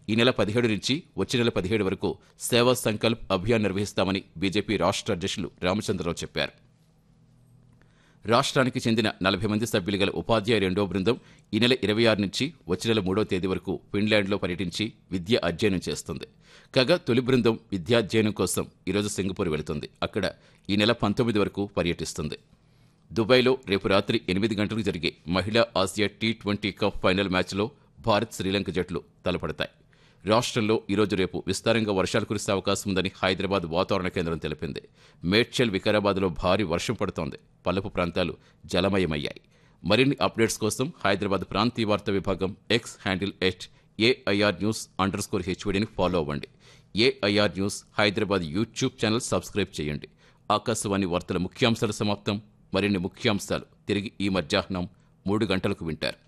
ఈ నెల పదిహేడు నుంచి వచ్చే నెల పదిహేడు వరకు సేవా సంకల్ప్ అభియాన్ నిర్వహిస్తామని బీజేపీ రాష్ట్ర అధ్యక్షులు రామచంద్రరావు చెప్పారు రాష్ట్రానికి చెందిన నలభై మంది సభ్యులు గల ఉపాధ్యాయ రెండో బృందం ఈ నెల ఇరవై ఆరు నుంచి వచ్చే నెల మూడో తేదీ వరకు ఫిన్లాండ్లో పర్యటించి విద్య అధ్యయనం చేస్తుంది కాగా తొలి బృందం విద్యాధ్యయనం కోసం ఈరోజు సింగపూర్ వెళుతుంది అక్కడ ఈ నెల పంతొమ్మిది వరకు పర్యటిస్తుంది దుబాయ్లో రేపు రాత్రి ఎనిమిది గంటలకు జరిగే మహిళా Asia T twenty cup final మ్యాచ్లో భారత్ శ్రీలంక జట్లు తలపడతాయి రాష్ట్రంలో ఈరోజు రేపు విస్తారంగా వర్షాలు కురిసే అవకాశం ఉందని హైదరాబాద్ వాతావరణ కేంద్రం తెలిపింది మేడ్చల్ వికారాబాద్లో భారీ వర్షం పడుతోంది పల్లపు ప్రాంతాలు జలమయమయ్యాయి మరిన్ని అప్డేట్స్ కోసం హైదరాబాద్ ప్రాంతీయ వార్తా విభాగం X handle at AIR news underscore స్కోర్ హెచ్వీడీని ఫాలో అవ్వండి AIR news Hyderabad YouTube channel subscribe చేయండి ఆకాశవాణి వార్తల ముఖ్యాంశాలు సమాప్తం మరిన్ని ముఖ్యాంశాలు తిరిగి ఈ మధ్యాహ్నం మూడు గంటలకు వింటారు